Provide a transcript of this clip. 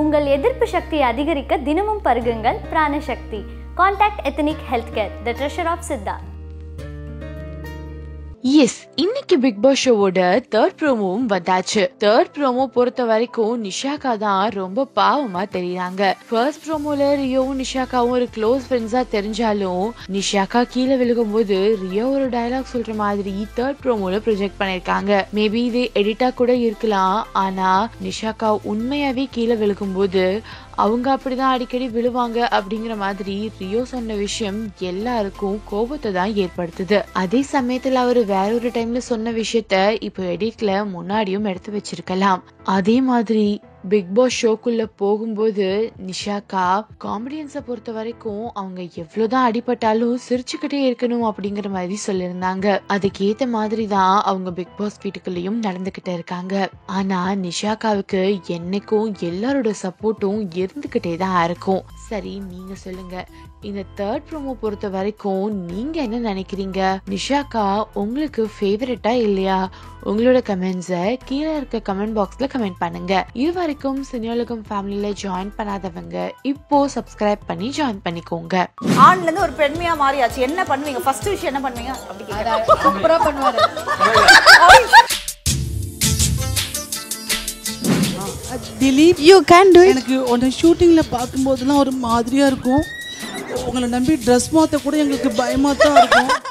உங்கள் எதிர்ப்பு சக்தியை அதிகரிக்க தினமும் பருகுங்கள் Pranasakthi contact ethnic health care the treasure of Siddha எஸ் இன்னைக்கு பிக் பாஸ் ஷோவோட தேர்ட் ப்ரோமோவும் வந்தாச்சு தேர்ட் ப்ரோமோ பொறுத்த வரைக்கும் நிஷாக்கா தான் ரொம்ப பாவமா தெரியுறாங்க ஃபர்ஸ்ட் ப்ரோமோல ரியோவும் நிஷாக்காவும் ஒரு க்ளோஸ் ஃப்ரெண்ட்ஸா தெரிஞ்சாலும் நிஷாக்கா கீழே விழுகும் போது ரியோ ஒரு டயலாக் சொல்ற மாதிரி தேர்ட் ப்ரோமோல ப்ரொஜெக்ட் பண்ணிருக்காங்க மேபி இது எடிட்டா கூட இருக்கலாம் ஆனா நிஷாக்கா உண்மையாவே கீழே விழுகும் போது அவங்க அப்படிதான் அடிக்கடி விழுவாங்க அப்படிங்கிற மாதிரி ரியோ சொன்ன விஷயம் எல்லாருக்கும் கோபத்தை தான் ஏற்படுத்துது அதே சமயத்துல அவரு வேற ஒரு டைம்ல சொன்ன விஷயத்த இப்போ எடிட்ல முன்னாடியும் எடுத்து வச்சிருக்கலாம் அதே மாதிரி பிக் பாஸ் ஷோக்குள்ள போகும்போது நிஷாக்கா காமெடியன்ஸை பொறுத்த வரைக்கும் அவங்க எவ்வளவுதான் அடிபட்டாலும் சிரிச்சுக்கிட்டே இருக்கணும் அப்படிங்கிற மாதிரி சொல்லியிருந்தாங்க அதுக்கேத்த மாதிரி தான் அவங்க பிக் பாஸ் வீட்டுக்குள்ளேயும் நடந்துகிட்டு இருக்காங்க ஆனா நிஷாக்காவுக்கு என்னைக்கும் எல்லாரோட சப்போர்ட்டும் இருந்துகிட்டே தான் இருக்கும் சரி நீங்க சொல்லுங்க இந்த தேர்ட் ப்ரோமோ பொறுத்த வரைக்கும் நீங்க என்ன நினைக்கிறீங்க நிஷாக்கா உங்களுக்கு ஃபேவரட்டா இல்லையா உங்களோட கமெண்ட்ஸை கீழே இருக்க கமெண்ட் பாக்ஸ்ல கமெண்ட் பண்ணுங்க இது வரைக்கும் சினியோலகம் ஃபேமிலியில ஜாயின் பண்ணாதவங்க இப்போ சப்ஸ்கிரைப் பண்ணி ஜாயின் பண்ணிக்கோங்க ஆண்ல இருந்து ஒரு பெண்மையா மாறியாச்சு என்ன பண்ணுவீங்க ஃபர்ஸ்ட் விஷயம் என்ன பண்ணுவீங்க அப்படி கேக்குறேன். சூப்பரா பண்ணுவாரு திலீப் யூ கேன் டு எனக்கு உன்னை ஷூட்டிங்கில் பார்க்கும்போதெல்லாம் ஒரு மாதிரியாக இருக்கும் உங்களை நம்பி ட்ரெஸ் மாற்ற கூட எங்களுக்கு பயமாக தான் இருக்கும்